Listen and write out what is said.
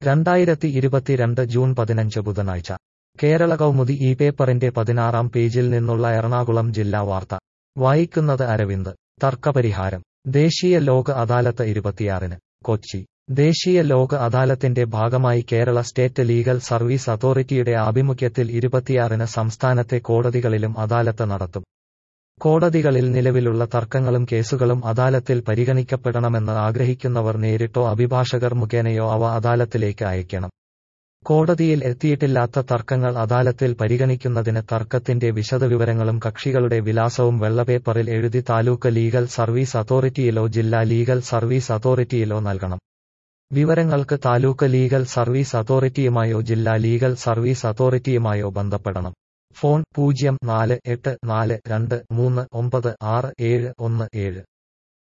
രണ്ടായിരത്തി ഇരുപത്തിരണ്ട് ജൂൺ പതിനഞ്ച് ബുധനാഴ്ച കേരള കൗമുദി ഈ പേപ്പറിന്റെ പതിനാറാം പേജിൽ നിന്നുള്ള എറണാകുളം ജില്ലാ വാർത്ത വായിക്കുന്നത് അരവിന്ദ് തർക്കപരിഹാരം ദേശീയ ലോക അദാലത്ത് ഇരുപത്തിയാറിന് കൊച്ചി ദേശീയ ലോക അദാലത്തിന്റെ ഭാഗമായി കേരള സ്റ്റേറ്റ് ലീഗൽ സർവീസ് അതോറിറ്റിയുടെ ആഭിമുഖ്യത്തിൽ ഇരുപത്തിയാറിന് സംസ്ഥാനത്തെ കോടതികളിലും അദാലത്ത് നടത്തും കോടതികളിൽ നിലവിലുള്ള തർക്കങ്ങളും കേസുകളും അദാലത്തിൽ പരിഗണിക്കപ്പെടണമെന്ന് ആഗ്രഹിക്കുന്നവർ നേരിട്ടോ അഭിഭാഷകർ മുഖേനയോ അവ അദാലത്തിലേക്ക് അയക്കണം കോടതിയിൽ എത്തിയിട്ടില്ലാത്ത തർക്കങ്ങൾ അദാലത്തിൽ പരിഗണിക്കുന്നതിന് തർക്കത്തിന്റെ വിശദവിവരങ്ങളും കക്ഷികളുടെ വിലാസവും വെള്ളപേപ്പറിൽ എഴുതി താലൂക്ക് ലീഗൽ സർവീസ് അതോറിറ്റിയിലോ ജില്ലാ ലീഗൽ സർവീസ് അതോറിറ്റിയിലോ നൽകണം വിവരങ്ങൾക്ക് താലൂക്ക് ലീഗൽ സർവീസ് അതോറിറ്റിയുമായോ ജില്ലാ ലീഗൽ സർവീസ് അതോറിറ്റിയുമായോ ബന്ധപ്പെടണം ഫോൺ പൂജ്യം നാല് എട്ട് നാല് രണ്ട് മൂന്ന് ഒമ്പത് ആറ് ഏഴ് ഒന്ന് ഏഴ്